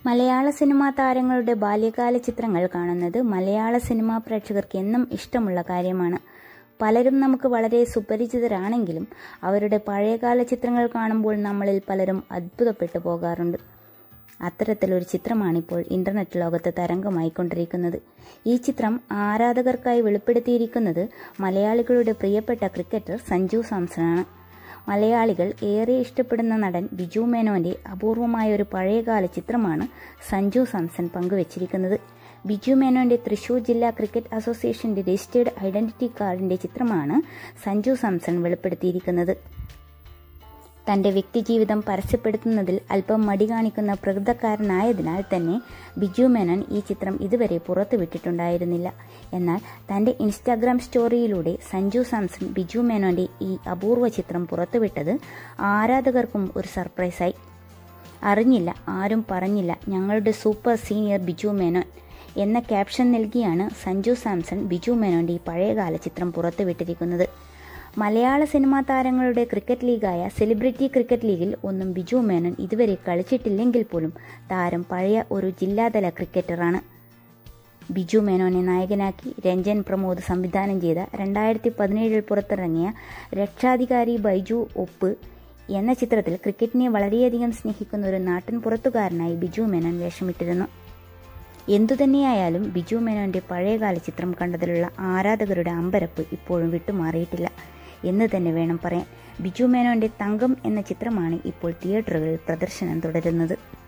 മലയാള സിനിമാ താരങ്ങളുടെ ബാല്യകാല ചിത്രങ്ങൾ കാണുന്നത് മലയാള സിനിമാ പ്രേക്ഷകർക്ക് എന്നും ഇഷ്ടമുള്ള കാര്യമാണ് പലരും നമുക്ക് വളരെ സുപരിചിതരാണെങ്കിലും അവരുടെ പഴയകാല ചിത്രങ്ങൾ കാണുമ്പോൾ നമ്മളിൽ പലരും അത്ഭുതപ്പെട്ടു പോകാറുണ്ട് അത്തരത്തിലൊരു ചിത്രമാണിപ്പോൾ ഇന്റർനെറ്റ് ലോകത്ത് തരംഗമായിക്കൊണ്ടിരിക്കുന്നത് ഈ ചിത്രം ആരാധകർക്കായി വെളിപ്പെടുത്തിയിരിക്കുന്നത് മലയാളികളുടെ പ്രിയപ്പെട്ട ക്രിക്കറ്റർ സഞ്ജു സാംസണാണ് മലയാളികൾ ഏറെ ഇഷ്ടപ്പെടുന്ന നടൻ ബിജു മേനോന്റെ അപൂർവമായ ഒരു പഴയകാല ചിത്രമാണ് സഞ്ജു സാംസൺ പങ്കുവച്ചിരിക്കുന്നത് ബിജു മേനോന്റെ തൃശൂർ ജില്ലാ ക്രിക്കറ്റ് അസോസിയേഷന്റെ രജിസ്റ്റേർഡ് ഐഡന്റിറ്റി കാർഡിന്റെ ചിത്രമാണ് സഞ്ജു സാംസൺ വെളിപ്പെടുത്തിയിരിക്കുന്നത് തന്റെ വ്യക്തിജീവിതം പരസ്യപ്പെടുത്തുന്നതിൽ അല്പം മടി കാണിക്കുന്ന പ്രകൃതക്കാരനായതിനാൽ തന്നെ ബിജു മേനോൻ ഈ ചിത്രം ഇതുവരെ പുറത്തുവിട്ടിട്ടുണ്ടായിരുന്നില്ല എന്നാൽ തന്റെ ഇൻസ്റ്റാഗ്രാം സ്റ്റോറിയിലൂടെ സഞ്ജു സാംസൺ ബിജു മേനോന്റെ ഈ അപൂർവ ചിത്രം പുറത്തുവിട്ടത് ആരാധകർക്കും ഒരു സർപ്രൈസായി അറിഞ്ഞില്ല ആരും പറഞ്ഞില്ല ഞങ്ങളുടെ സൂപ്പർ സീനിയർ ബിജു മേനോൻ എന്ന ക്യാപ്ഷൻ നൽകിയാണ് സഞ്ജു സാംസൺ ബിജു മേനോന്റെ ഈ പഴയകാല ചിത്രം പുറത്തുവിട്ടിരിക്കുന്നത് മലയാള സിനിമാ താരങ്ങളുടെ ക്രിക്കറ്റ് ലീഗായ സെലിബ്രിറ്റി ക്രിക്കറ്റ് ലീഗിൽ ഒന്നും ബിജു മേനോൻ ഇതുവരെ കളിച്ചിട്ടില്ലെങ്കിൽ പോലും താരം പഴയ ഒരു ജില്ലാതല ക്രിക്കറ്ററാണ് ബിജു മേനോനെ നായകനാക്കി രഞ്ജൻ പ്രമോദ് സംവിധാനം ചെയ്ത രണ്ടായിരത്തി പതിനേഴിൽ പുറത്തിറങ്ങിയ രക്ഷാധികാരി ബൈജു ഒപ്പ് എന്ന ചിത്രത്തിൽ ക്രിക്കറ്റിനെ വളരെയധികം സ്നേഹിക്കുന്ന ഒരു നാട്ടിൻ പുറത്തുകാരനായി ബിജു മേനോൻ വേഷമിട്ടിരുന്നു എന്തുതന്നെയായാലും ബിജു മേനോന്റെ പഴയകാല ചിത്രം കണ്ടതിലുള്ള ആരാധകരുടെ അമ്പരപ്പ് ഇപ്പോഴും വിട്ടുമാറിയിട്ടില്ല എന്ന് തന്നെ വേണം പറയാൻ ബിജു മേനോന്റെ തങ്കം എന്ന ചിത്രമാണ് ഇപ്പോൾ തിയേറ്ററുകളിൽ പ്രദർശനം തുടരുന്നത്